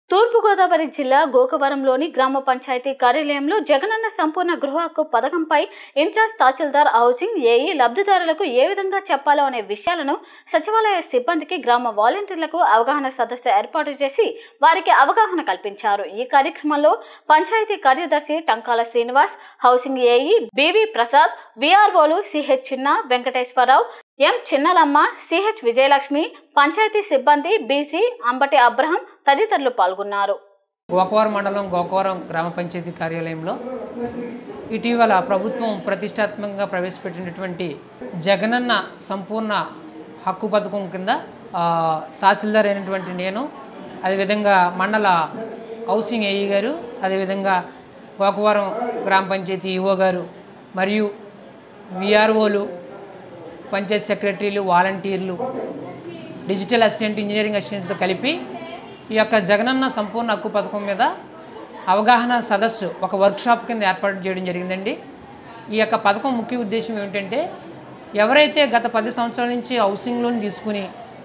తూర్పుగోదావరి జిల్లా గోకవరంలోని గ్రామ పంచాయతీ కార్యాలయంలో జగనన్న సంపూర్ణ గృహ హక్కు పథకంపై ఇన్ఛార్జ్ తహసీల్దార్ హౌసింగ్ ఏఈ లబ్ధిదారులకు ఏ విధంగా చెప్పాలో అనే విషయాలను సచివాలయ సిబ్బందికి గ్రామ వాలంటీర్లకు అవగాహన సదస్సు ఏర్పాటు చేసి వారికి అవగాహన కల్పించారు ఈ కార్యక్రమంలో పంచాయతీ కార్యదర్శి Tankala Srinivas housing AE BV Prasad విఆర్ఓలు CH Chinna Venkateswararao M Chinnalamma CH Vijayalakshmi పంచాయతీ సిబ్బంది బీసీ అంబటి అబ్రహం తదితరులు పాల్గొన్నారు గోకవరం మండలం గోకవరం గ్రామ పంచాయతీ కార్యాలయంలో ఇటీవల ప్రభుత్వం ప్రతిష్టాత్మకంగా ప్రవేశపెట్టినటువంటి జగనన్న సంపూర్ణ హక్కు పథకం కింద ఆ, తహసీల్దార్ అయినటువంటి నేను అదేవిధంగా మండల హౌసింగ్ ఏఈ గారు అదేవిధంగా గోకవరం గ్రామ పంచాయతీ ఈఓ గారు మరియు విఆర్ఓలు పంచాయత్ సెక్రటరీలు వాలంటీర్లు డిజిటల్ అసిస్టెంట్ ఇంజనీరింగ్ అసిస్టెంట్తో కలిపి ఈ యొక్క జగనన్న సంపూర్ణ హక్కు పథకం మీద అవగాహన సదస్సు ఒక వర్క్షాప్ కింద ఏర్పాటు చేయడం జరిగిందండి ఈ యొక్క పథకం ముఖ్య ఉద్దేశం ఏమిటంటే ఎవరైతే గత పది సంవత్సరాల నుంచి హౌసింగ్ లోన్ తీసుకుని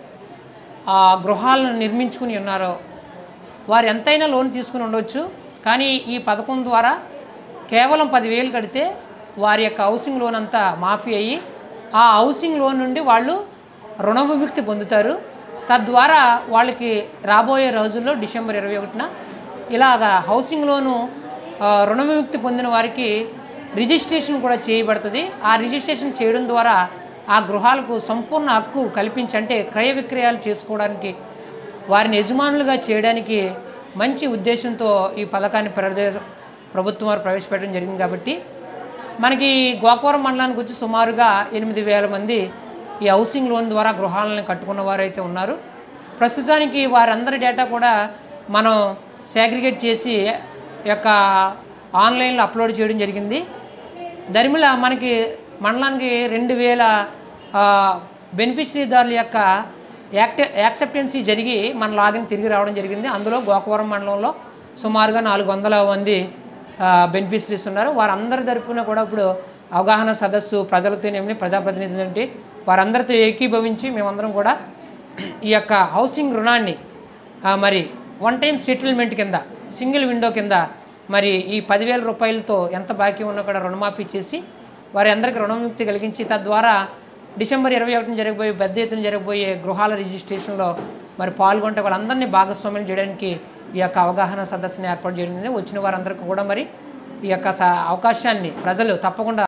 ఆ గృహాలను నిర్మించుకుని ఉన్నారో వారు ఎంతైనా లోన్ తీసుకుని ఉండొచ్చు కానీ ఈ పథకం ద్వారా కేవలం పదివేలు కడితే వారి యొక్క హౌసింగ్ లోన్ అంతా మాఫీ అయ్యి ఆ హౌసింగ్ లోన్ నుండి వాళ్ళు రుణ విముక్తి పొందుతారు తద్వారా వాళ్ళకి రాబోయే రోజుల్లో డిసెంబర్ ఇరవై ఒకటిన ఇలాగా హౌసింగ్ లోను ఆ, రుణ విముక్తి పొందిన వారికి రిజిస్ట్రేషన్ కూడా చేయబడుతుంది ఆ రిజిస్ట్రేషన్ చేయడం ద్వారా ఆ గృహాలకు సంపూర్ణ హక్కు కల్పించి అంటే క్రయ విక్రయాలు చేసుకోవడానికి వారిని యజమానులుగా చేయడానికి మంచి ఉద్దేశంతో ఈ పథకాన్ని ప్రదే- ప్రభుత్వం వారు ప్రవేశపెట్టడం జరిగింది కాబట్టి మనకి గోకవరం మండలానికి వచ్చి సుమారుగా ఎనిమిది వేల మంది ఈ హౌసింగ్ లోన్ ద్వారా గృహాలను కట్టుకున్న వారైతే ఉన్నారు ప్రస్తుతానికి వారందరి డేటా కూడా మనం సేగ్రిగేట్ చేసి ఈ యొక్క ఆన్లైన్లో అప్లోడ్ చేయడం జరిగింది దరిమిల మనకి మండలానికి రెండు వేల బెనిఫిషరీదారుల యొక్క యాక్ట యాక్సెప్టెన్సీ జరిగి మన లాగిన్ తిరిగి రావడం జరిగింది అందులో గోకవరం మండలంలో సుమారుగా నాలుగు వందల మంది బెనిఫిషరీస్ ఉన్నారు వారందరి తరపున కూడా ఇప్పుడు అవగాహన సదస్సు ప్రజలతోనేమి ప్రజాప్రతినిధులు అంటే వారందరితో ఏకీభవించి మేమందరం కూడా ఈ యొక్క హౌసింగ్ రుణాన్ని ఆ, మరి వన్ టైం సెటిల్మెంట్ కింద సింగిల్ విండో కింద మరి ఈ పదివేల రూపాయలతో ఎంత బాకీ ఉన్నా కూడా రుణమాఫీ చేసి వారి అందరికీ రుణముక్తి కలిగించి తద్వారా డిసెంబర్ ఇరవై ఒకటిన జరగబోయే పెద్ద ఎత్తున జరగబోయే గృహాల రిజిస్ట్రేషన్లో మరి పాల్గొంటే వాళ్ళందరినీ భాగస్వామ్యం చేయడానికి ఈ యొక్క అవగాహన సదస్సుని ఏర్పాటు చేయడం జరిగింది. వచ్చిన వారందరికీ కూడా మరి ఈ యొక్క స- అవకాశాన్ని ప్రజలు తప్పకుండా